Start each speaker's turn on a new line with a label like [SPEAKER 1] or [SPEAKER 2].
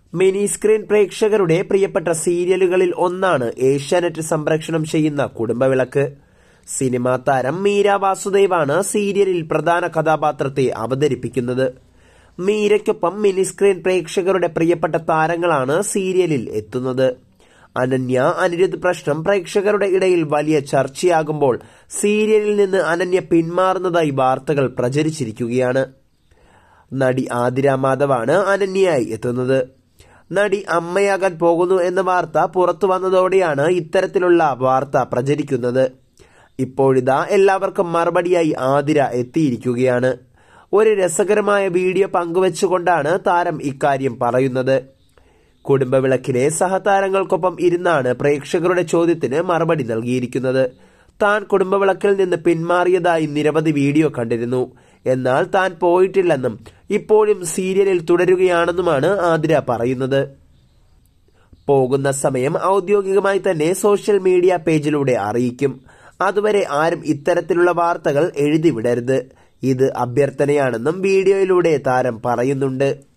[SPEAKER 1] mini screen പ്രേക്ഷകരുടെ പ്രിയപ്പെട്ട സീരിയലുകളിൽ ഒന്നാണ് ഏഷ്യാനെറ്റ് സംപ്രേഷണം ചെയ്യുന്ന കുടുംബവിളക്ക് സിനിമാ താരം മീര വാസുദേവാണ് സീരിയലിൽ പ്രധാന കഥാപാത്രത്തെ അവതരിപ്പിക്കുന്നത് മീരയ്ക്കൊപ്പം മിനി സ്ക്രീൻ പ്രേക്ഷകരുടെ പ്രിയപ്പെട്ട താരങ്ങളാണ് സീരിയലിൽ എത്തുന്നത് അനന്യ അനിരുദ്ധ് പ്രശ്നം പ്രേക്ഷകരുടെ ഇടയിൽ വലിയ ചർച്ചയാകുമ്പോൾ സീരിയലിൽ നിന്ന് അനന്യ പിന്മാറുന്നതായി വാർത്തകൾ പ്രചരിച്ചിരിക്കുകയാണ് നടി ആതിര മാധവാണ് അനന്യയായി എത്തുന്നത് നടി അമ്മയാകാൻ പോകുന്നു എന്ന വാർത്ത പുറത്തു വന്നതോടെയാണ് ഇത്തരത്തിലുള്ള വാർത്ത പ്രചരിക്കുന്നത് ഇപ്പോഴിതാ എല്ലാവർക്കും മറുപടിയായി ആതിര എത്തിയിരിക്കുകയാണ് ഒരു രസകരമായ വീഡിയോ പങ്കുവച്ചുകൊണ്ടാണ് താരം ഇക്കാര്യം പറയുന്നത് കുടുംബവിളക്കിലെ സഹതാരങ്ങൾക്കൊപ്പം ഇരുന്നാണ് പ്രേക്ഷകരുടെ ചോദ്യത്തിന് മറുപടി നൽകിയിരിക്കുന്നത് താൻ കുടുംബവിളക്കിൽ നിന്ന് പിന്മാറിയതായി നിരവധി വീഡിയോ കണ്ടിരുന്നു എന്നാൽ താൻ പോയിട്ടില്ലെന്നും ഇപ്പോഴും സീരിയലിൽ തുടരുകയാണെന്നുമാണ് ആതിര പറയുന്നത് പോകുന്ന സമയം ഔദ്യോഗികമായി തന്നെ സോഷ്യൽ മീഡിയ പേജിലൂടെ അറിയിക്കും അതുവരെ ആരും ഇത്തരത്തിലുള്ള വാർത്തകൾ എഴുതി വിടരുത് ഇത് അഭ്യർത്ഥനയാണെന്നും വീഡിയോയിലൂടെ താരം പറയുന്നുണ്ട്